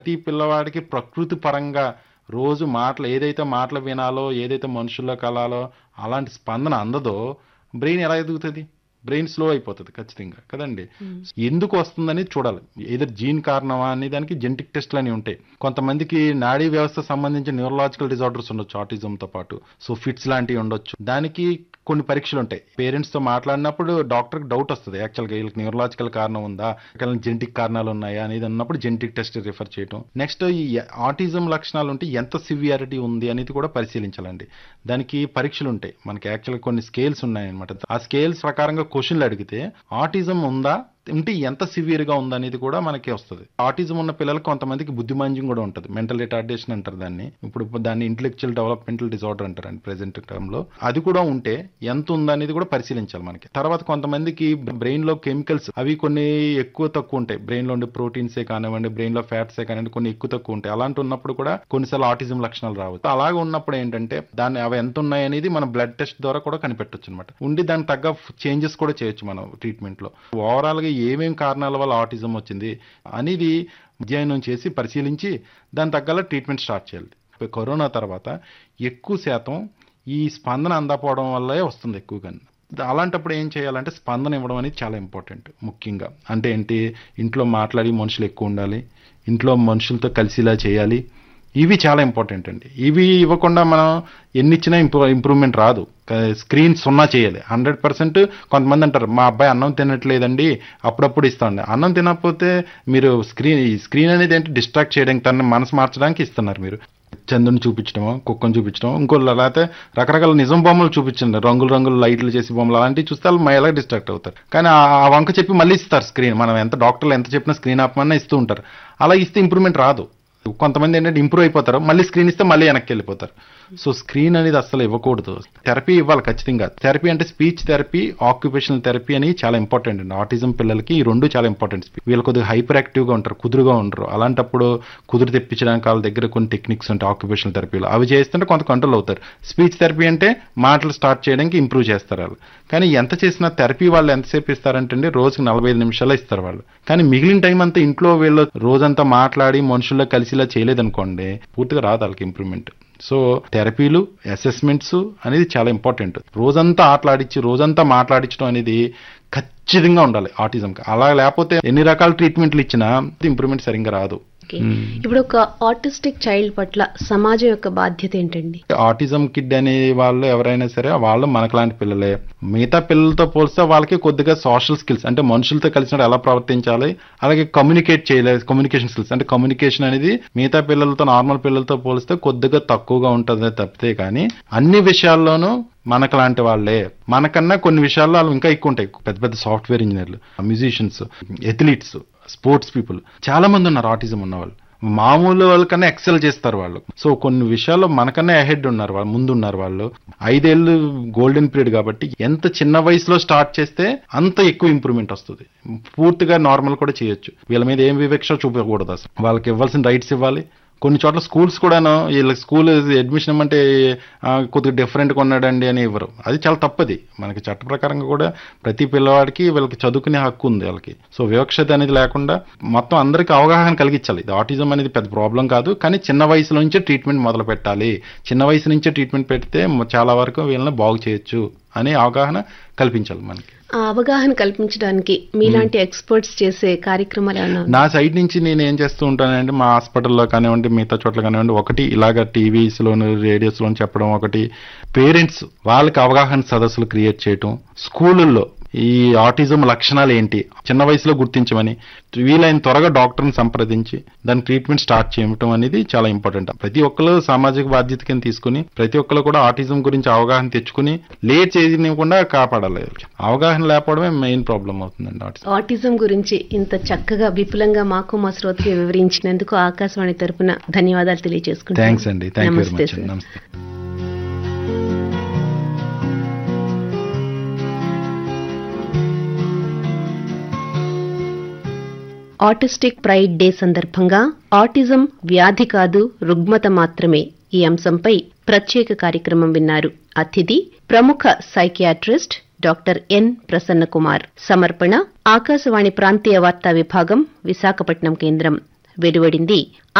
ప్రతి పిల్లవాడికి ప్రకృతి పరంగా రోజు మాటలు ఏదైతే మాటలు వినాలో ఏదైతే మనుషుల్లో కలాలో అలాంటి స్పందన అందదో బ్రెయిన్ ఎలా ఎదుగుతుంది బ్రెయిన్ స్లో అయిపోతుంది ఖచ్చితంగా కదండి ఎందుకు వస్తుందని చూడాలి ఏదో జీన్ కారణమా అనే దానికి జెనెటిక్ టెస్ట్లు అని ఉంటాయి కొంతమందికి నాడీ వ్యవస్థ సంబంధించిన న్యూరలాజికల్ డిజార్డర్స్ ఉండొచ్చు ఆటిజంతో పాటు సో ఫిట్స్ లాంటివి ఉండొచ్చు దానికి కొన్ని పరీక్షలు ఉంటాయి పేరెంట్స్ తో మాట్లాడినప్పుడు డాక్టర్కి డౌట్ వస్తుంది యాక్చువల్గా వీళ్ళకి న్యూరలాజికల్ కారణం ఉందా జెనెటిక్ కారణాలు ఉన్నాయా అనేది అన్నప్పుడు జెనెటిక్ టెస్ట్ రిఫర్ చేయటం నెక్స్ట్ ఈ ఆటిజం లక్షణాలు ఉంటే ఎంత సివియారిటీ ఉంది అనేది కూడా పరిశీలించాలండి దానికి పరీక్షలు ఉంటాయి మనకి యాక్చువల్గా కొన్ని స్కేల్స్ ఉన్నాయన్నమాట ఆ స్కేల్స్ ప్రకారంగా క్వశ్చన్లు అడిగితే ఆటిజం ఉందా ఉంటే ఎంత సివియర్ గా ఉందనేది కూడా మనకి వస్తుంది ఆటిజం ఉన్న పిల్లలకు కొంతమందికి బుద్ధిమాంద్యం కూడా ఉంటుంది మెంటల్ రిటార్డేషన్ అంటారు దాన్ని ఇప్పుడు దాన్ని ఇంటెలెక్చువల్ డెవలప్మెంటల్ డిజార్డర్ అంటారండి ప్రెసెంట్ టర్మ్ లో అది కూడా ఉంటే ఎంత ఉందనేది కూడా పరిశీలించాలి మనకి తర్వాత కొంతమందికి బ్రెయిన్ లో కెమికల్స్ అవి కొన్ని ఎక్కువ తక్కువ ఉంటాయి బ్రెయిన్ లో ఉండే ప్రోటీన్సే కానివ్వండి బ్రెయిన్ లో ఫ్యాట్సే కానివ్వండి కొన్ని ఎక్కువ తక్కువ ఉంటాయి అలాంటి ఉన్నప్పుడు కూడా కొన్నిసార్లు ఆటిజం లక్షణాలు రావచ్చు అలాగే ఉన్నప్పుడు ఏంటంటే దాన్ని అవి ఎంత ఉన్నాయి అనేది మనం బ్లడ్ టెస్ట్ ద్వారా కూడా కనిపెట్టొచ్చు అనమాట ఉండి దానికి తగ్గ చేంజెస్ కూడా చేయొచ్చు మనం ట్రీట్మెంట్ లో ఓవరాల్ గా ఏమేం కారణాల వల్ల ఆటిజం వచ్చింది అనేది అధ్యయనం చేసి పరిశీలించి దాని తగ్గల ట్రీట్మెంట్ స్టార్ట్ చేయాలి కరోనా తర్వాత ఎక్కువ శాతం ఈ స్పందన అందకపోవడం వల్లే వస్తుంది ఎక్కువగా అలాంటప్పుడు ఏం చేయాలంటే స్పందన ఇవ్వడం అనేది చాలా ఇంపార్టెంట్ ముఖ్యంగా అంటే ఏంటి ఇంట్లో మాట్లాడి మనుషులు ఎక్కువ ఉండాలి ఇంట్లో మనుషులతో కలిసిలా చేయాలి ఇవి చాలా ఇంపార్టెంట్ అండి ఇవి ఇవ్వకుండా మనం ఎన్ని ఇచ్చినా ఇంప్రూ ఇంప్రూవ్మెంట్ రాదు స్క్రీన్ సున్నా చేయాలి హండ్రెడ్ పర్సెంట్ కొంతమంది అంటారు మా అబ్బాయి అన్నం తినట్లేదండి అప్పుడప్పుడు ఇస్తాండి అన్నం తినకపోతే మీరు స్క్రీన్ ఈ స్క్రీన్ అనేది ఏంటి డిస్ట్రాక్ట్ చేయడానికి తన మనసు మార్చడానికి ఇస్తున్నారు మీరు చంద్రుని చూపించడము కుక్కను చూపించడం ఇంకో లేకపోతే రకరకాల నిజం బొమ్మలు చూపించండి రంగులు రంగులు లైట్లు చేసి బొమ్మలు అలాంటివి చూస్తే వాళ్ళు ఎలా డిస్ట్రాక్ట్ అవుతారు కానీ ఆ వంక చెప్పి మళ్ళీ ఇస్తారు స్క్రీన్ మనం ఎంత డాక్టర్లు ఎంత చెప్పినా స్క్రీన్ ఆపమన్నా ఇస్తూ ఉంటారు అలా ఇస్తే ఇంప్రూవ్మెంట్ రాదు కొంతమంది ఏంటంటే ఇంప్రూవ్ అయిపోతారు మళ్ళీ స్క్రీన్ ఇస్తే మళ్ళీ వెనక్కి వెళ్ళిపోతారు సో స్క్రీన్ అనేది అసలు ఇవ్వకూడదు థెరపీ ఇవ్వాలి ఖచ్చితంగా థెరపీ అంటే స్పీచ్ థెరపీ ఆక్యుపేషనల్ థెరపీ అని చాలా ఇంపార్టెంట్ అండి ఆటిజం పిల్లలకి ఈ రెండు చాలా ఇంపార్టెంట్ వీళ్ళు కొద్దిగా హైపర్ యాక్టివ్గా ఉంటారు కుదురుగా ఉంటారు అలాంటప్పుడు కుదురు తెప్పించడానికి వాళ్ళ దగ్గర కొన్ని టెక్నిక్స్ ఉంటాయి ఆక్యుపేషనల్ థెరపీలో అవి చేస్తుంటే కొంత కంట్రోల్ అవుతారు స్పీచ్ థెరపీ అంటే మాటలు స్టార్ట్ చేయడానికి ఇంప్రూవ్ చేస్తారు వాళ్ళు కానీ ఎంత చేసినా థెరపీ వాళ్ళు ఎంతసేపు ఇస్తారంటే రోజుకి నలభై ఐదు నిమిషాలు ఇస్తారు వాళ్ళు కానీ మిగిలిన టైం అంతా ఇంట్లో వీళ్ళు రోజంతా మాట్లాడి మనుషుల్లో కలిసిలా చేయలేదనుకోండి పూర్తిగా రాదు వాళ్ళకి ఇంప్రూవ్మెంట్ సో థెరపీలు అసెస్మెంట్స్ అనేది చాలా ఇంపార్టెంట్ రోజంతా ఆటలాడించి రోజంతా మాట్లాడించడం అనేది ఖచ్చితంగా ఉండాలి ఆటిజంకి అలా లేకపోతే ఎన్ని రకాల ట్రీట్మెంట్లు ఇచ్చినా ఇంప్రూవ్మెంట్ సరిగ్గా రాదు ఇప్పుడు ఒక ఆటిస్టిక్ చైల్డ్ పట్ల సమాజం యొక్క బాధ్యత ఏంటండి ఆటిజం కిడ్ అనే వాళ్ళు ఎవరైనా సరే వాళ్ళు మనకులాంటి పిల్లలే మిగతా పిల్లలతో పోలిస్తే వాళ్ళకి కొద్దిగా సోషల్ స్కిల్స్ అంటే మనుషులతో కలిసినప్పుడు ఎలా ప్రవర్తించాలి అలాగే కమ్యూనికేట్ చేయలేదు కమ్యూనికేషన్ స్కిల్స్ అంటే కమ్యూనికేషన్ అనేది మిగతా పిల్లలతో నార్మల్ పిల్లలతో పోలిస్తే కొద్దిగా తక్కువగా ఉంటుంది తప్పితే కానీ అన్ని విషయాల్లోనూ మనకు లాంటి వాళ్ళే మనకన్నా కొన్ని విషయాల్లో వాళ్ళు ఇంకా ఎక్కువ ఉంటాయి పెద్ద పెద్ద సాఫ్ట్వేర్ ఇంజనీర్లు మ్యూజిషియన్స్ ఎథ్లీట్స్ స్పోర్ట్స్ పీపుల్ చాలా మంది ఉన్నారు ఆటిజం ఉన్నవాళ్ళు మామూలు వాళ్ళకన్నా ఎక్సెల్ చేస్తారు వాళ్ళు సో కొన్ని విషయాల్లో మనకన్నా అహెడ్ ఉన్నారు వాళ్ళు ముందు ఉన్నారు వాళ్ళు ఐదేళ్ళు గోల్డెన్ పీరియడ్ కాబట్టి ఎంత చిన్న వయసులో స్టార్ట్ చేస్తే అంత ఎక్కువ ఇంప్రూవ్మెంట్ వస్తుంది పూర్తిగా నార్మల్ కూడా చేయొచ్చు వీళ్ళ మీద ఏం వివక్ష చూపకూడదు అసలు వాళ్ళకి ఇవ్వాల్సిన రైట్స్ ఇవ్వాలి కొన్ని చోట్ల స్కూల్స్ కూడాను వీళ్ళకి స్కూల్ అడ్మిషన్ ఇవ్వమంటే కొద్దిగా డిఫరెంట్గా ఉన్నాడండి అని ఇవ్వరు అది చాలా తప్పది మనకి చట్ట ప్రకారంగా కూడా ప్రతి పిల్లవాడికి వీళ్ళకి చదువుకునే హక్కు ఉంది వాళ్ళకి సో వివక్షత అనేది లేకుండా మొత్తం అందరికీ అవగాహన కలిగించాలి ఇది ఆటిజం అనేది పెద్ద ప్రాబ్లం కాదు కానీ చిన్న వయసు నుంచే ట్రీట్మెంట్ మొదలు పెట్టాలి చిన్న వయసు నుంచే ట్రీట్మెంట్ పెడితే చాలా వరకు వీళ్ళని బాగు చేయొచ్చు అనే అవగాహన కల్పించాలి మనకి ఆ అవగాహన కల్పించడానికి మీలాంటి ఎక్స్పర్ట్స్ చేసే కార్యక్రమాలు ఏమన్నా నా సైడ్ నుంచి నేను ఏం చేస్తూ ఉంటానంటే మా హాస్పిటల్లో కానివ్వండి మిగతా చోట్ల కానివ్వండి ఒకటి ఇలాగ టీవీస్లోను రేడియోస్లోను చెప్పడం ఒకటి పేరెంట్స్ వాళ్ళకి అవగాహన సదస్సులు క్రియేట్ చేయటం స్కూళ్ళల్లో ఈ ఆటిజం లక్షణాలు ఏంటి చిన్న వయసులో గుర్తించమని వీలైన త్వరగా డాక్టర్ని సంప్రదించి దాని ట్రీట్మెంట్ స్టార్ట్ చేయటం అనేది చాలా ఇంపార్టెంట్ ప్రతి ఒక్కరు సామాజిక బాధ్యత కింద తీసుకుని ప్రతి ఒక్కరు కూడా ఆటిజం గురించి అవగాహన తెచ్చుకుని లేట్ చేయనివ్వకుండా కాపాడాలి అవగాహన లేకపోవడమే మెయిన్ ప్రాబ్లం అవుతుందండి ఆటిజం ఆటిజం గురించి ఇంత చక్కగా విపులంగా మాకు మా శ్రోతకి వివరించినందుకు ఆకాశవాణి తరపున ధన్యవాదాలు తెలియజేసుకుంటాను థ్యాంక్స్ అండి థ్యాంక్ యూ వెరీ మచ్ నమస్తే ఆటిస్టిక్ ప్రైడ్ డే సందర్భంగా ఆటిజం వ్యాధి కాదు రుగ్మత మాత్రమే ఈ అంశంపై ప్రత్యేక కార్యక్రమం విన్నారు అతిథి ప్రముఖ psychiatrist doctor N Prasanna Kumar సమర్పణ ఆకాశవాణి ప్రాంతీయ వార్తా విభాగం విశాఖపట్నం కేంద్రం వెలువడింది